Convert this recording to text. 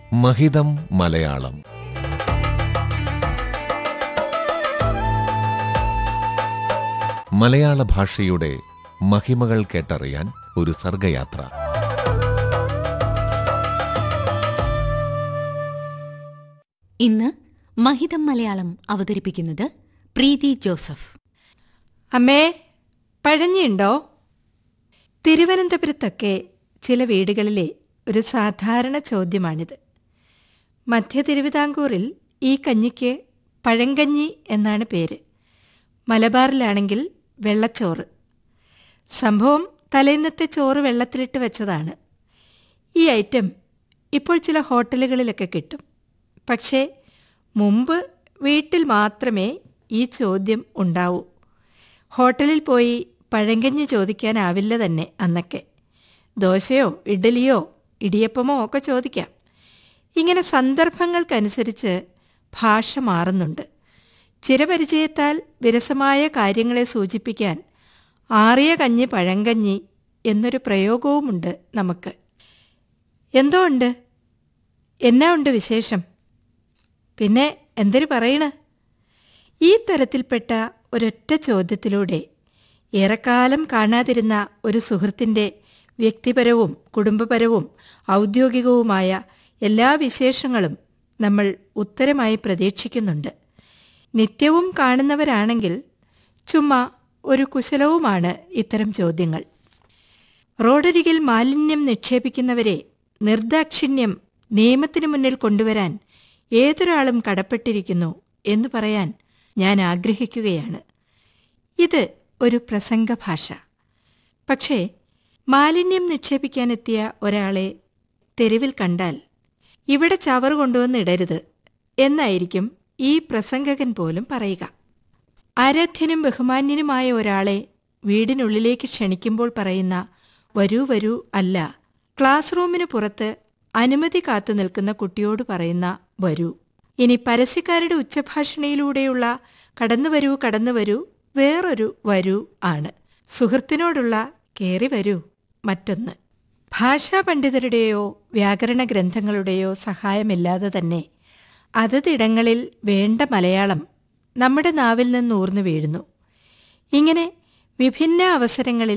മഹിതം മലയാളം മലയാള ഭാഷയുടെ മഹിമകൾ കേട്ടറിയാൻ ഒരു സർഗയാത്ര ഇന്ന് മഹിതം മലയാളം അവതരിപ്പിക്കുന്നത് പ്രീതി ജോസഫ് അമ്മേ പഴഞ്ഞിയുണ്ടോ തിരുവനന്തപുരത്തൊക്കെ ചില വീടുകളിലെ ഒരു സാധാരണ ചോദ്യമാണിത് മധ്യ തിരുവിതാംകൂറിൽ ഈ കഞ്ഞിക്ക് പഴങ്കഞ്ഞി എന്നാണ് പേര് മലബാറിലാണെങ്കിൽ വെള്ളച്ചോറ് സംഭവം തലേന്നത്തെ ചോറ് വെള്ളത്തിലിട്ട് വെച്ചതാണ് ഈ ഐറ്റം ഇപ്പോൾ ചില ഹോട്ടലുകളിലൊക്കെ കിട്ടും പക്ഷേ മുമ്പ് വീട്ടിൽ മാത്രമേ ഈ ചോദ്യം ഉണ്ടാവൂ ഹോട്ടലിൽ പോയി പഴങ്കഞ്ഞി ചോദിക്കാനാവില്ല തന്നെ അന്നൊക്കെ ദോശയോ ഇഡ്ഡലിയോ ഇടിയപ്പമോ ഒക്കെ ചോദിക്കാം ഇങ്ങനെ സന്ദർഭങ്ങൾക്കനുസരിച്ച് ഭാഷ മാറുന്നുണ്ട് ചിരപരിചയത്താൽ വിരസമായ കാര്യങ്ങളെ സൂചിപ്പിക്കാൻ ആറിയ കഞ്ഞി പഴങ്കഞ്ഞി എന്നൊരു പ്രയോഗവുമുണ്ട് നമുക്ക് എന്തോ ഉണ്ട് എന്നാ ഉണ്ട് വിശേഷം പിന്നെ എന്തൊരു പറയണ ഈ തരത്തിൽപ്പെട്ട ഒരൊറ്റ ചോദ്യത്തിലൂടെ ഏറെക്കാലം കാണാതിരുന്ന ഒരു സുഹൃത്തിൻ്റെ വ്യക്തിപരവും കുടുംബപരവും ഔദ്യോഗികവുമായ എല്ലാ വിശേഷങ്ങളും നമ്മൾ ഉത്തരമായി പ്രതീക്ഷിക്കുന്നുണ്ട് നിത്യവും കാണുന്നവരാണെങ്കിൽ ചുമ്മാ ഒരു കുശലവുമാണ് ഇത്തരം ചോദ്യങ്ങൾ റോഡരികിൽ മാലിന്യം നിക്ഷേപിക്കുന്നവരെ നിർദാക്ഷിണ്യം നിയമത്തിനു മുന്നിൽ കൊണ്ടുവരാൻ ഏതൊരാളും കടപ്പെട്ടിരിക്കുന്നു എന്ന് പറയാൻ ഞാൻ ആഗ്രഹിക്കുകയാണ് ഇത് ഒരു പ്രസംഗഭാഷ പക്ഷേ മാലിന്യം നിക്ഷേപിക്കാനെത്തിയ ഒരാളെ തെരുവിൽ കണ്ടാൽ ഇവിടെ ചവറ് കൊണ്ടുവന്നിടരുത് എന്നായിരിക്കും ഈ പ്രസംഗകൻ പോലും പറയുക ആരാധ്യനും ബഹുമാന്യനുമായ ഒരാളെ വീടിനുള്ളിലേക്ക് ക്ഷണിക്കുമ്പോൾ പറയുന്ന വരൂ വരൂ അല്ല ക്ലാസ് റൂമിന് പുറത്ത് അനുമതി കാത്തു നിൽക്കുന്ന കുട്ടിയോട് പറയുന്ന വരൂ ഇനി പരസ്യക്കാരുടെ ഉച്ചഭാഷണയിലൂടെയുള്ള കടന്നു വരൂ കടന്നു വരൂ വേറൊരു വരൂ ആണ് സുഹൃത്തിനോടുള്ള കേറി വരൂ മറ്റൊന്ന് ഭാഷാ പണ്ഡിതരുടെയോ വ്യാകരണ ഗ്രന്ഥങ്ങളുടെയോ സഹായമില്ലാതെ തന്നെ അതതിടങ്ങളിൽ വേണ്ട മലയാളം നമ്മുടെ നാവിൽ നിന്ന് ഊർന്നു വീഴുന്നു ഇങ്ങനെ വിഭിന്ന അവസരങ്ങളിൽ